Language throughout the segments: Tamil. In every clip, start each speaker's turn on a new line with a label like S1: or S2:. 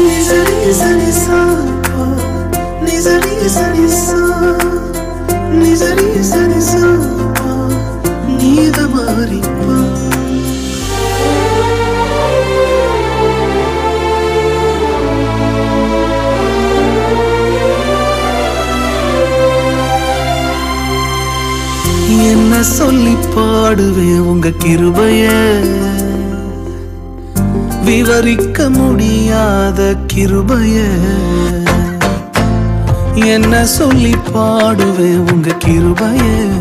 S1: நிசரி சரி சா பா நிசரி சரி சா நிசரி சரி சா பா நீத மாறிப்பா என்ன சொல்லி பாடுவேன் உங்க கிருபைய விவரிக்க முடியாத கிருபைய என்ன சொல்லி பாடுவேன் உங்க கிருபைய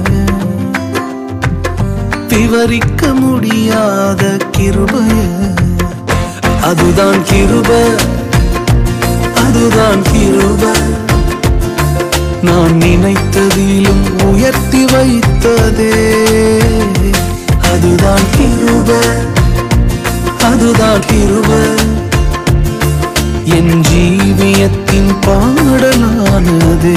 S1: விவரிக்க முடியாத கிருபைய அதுதான் கிருப அதுதான் கிருப நான் நினைத்ததிலும் உயர்த்தி வைத்ததே அதுதான் கிருப அதுதான் கிருப என் ஜீவியத்தின் பாடலானதே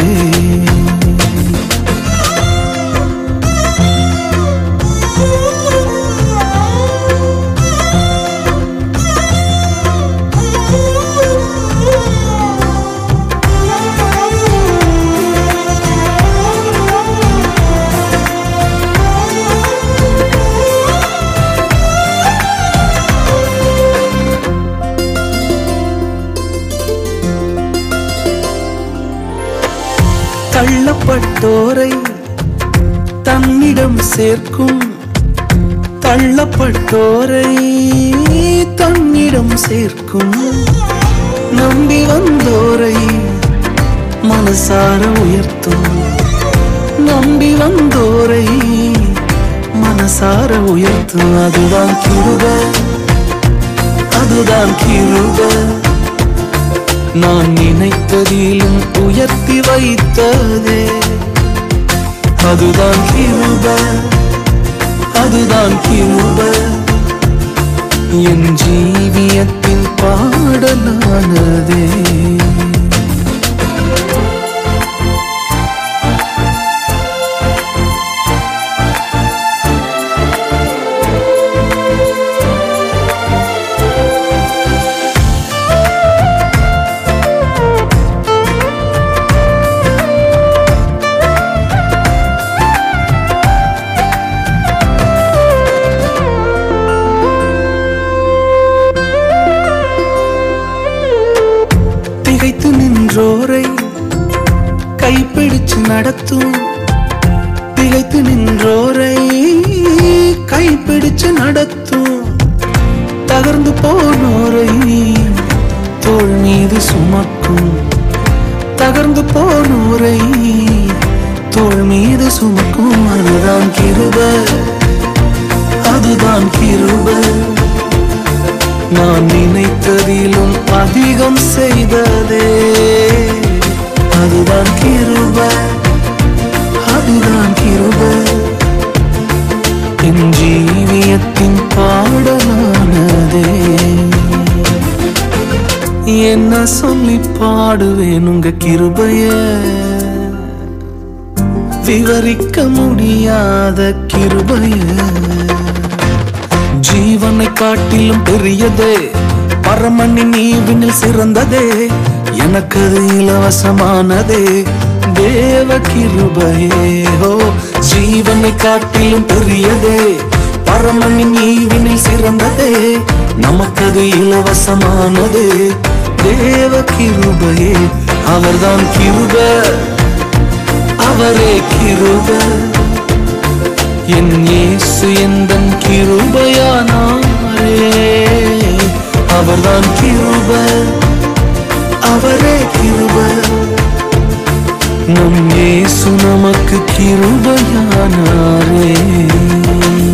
S1: தள்ளப்பட்டோரை தன்னிடம் சேர்க்கும் தள்ளப்பட்டோரை தன்னிடம் சேர்க்கும் நம்பி வந்தோரை மனசார உயர்த்தும் நம்பி வந்தோரை மனசார உயர்த்தும் அதுதான் கிருப அதுதான் கிருப நான் நினைத்ததிலும் உயர்த்தி வைத்ததே அதுதான் கிருப அதுதான் கிருப என் ஜீவியத்தின் பாடலானதே திகைத்து நின்றோரை கைப்பிடிச்சு நடத்தும் திகைத்து நின்றோரை கைப்பிடிச்சு நடத்தும் தகர்ந்து போனோரை தோள் மீது சுமக்கும் தகர்ந்து போனோரை தோள் மீது சுமக்கும் அதுதான் கிருப அதுதான் கிருப நான் நினைத்ததிலும் அதிகம் செய்ததே அதுதான் கிருப அதுதான் கிருப என் ஜீவியத்தின் பாடலானதே என்ன சொல்லி பாடுவேன் உங்க கிருபைய விவரிக்க முடியாத கிருபைய ஜீவனை காட்டிலும் பெரியதே பரமனின் ஈவினில் சிறந்ததே எனக்கு அது இலவசமானதே தேவ கிருபையே ஓ ஜீவனை காட்டிலும் பெரியதே பரமனின் ஈவினில் சிறந்ததே நமக்கது இலவசமானதே தேவ கிருபையே அவர்தான் கிருப அவரே கிருப என் இயேசு எந்தன் கிருபையானாரே அவர்தான் கிருப அவரே கிருப நம் இயேசு நமக்கு கிருபையானாரே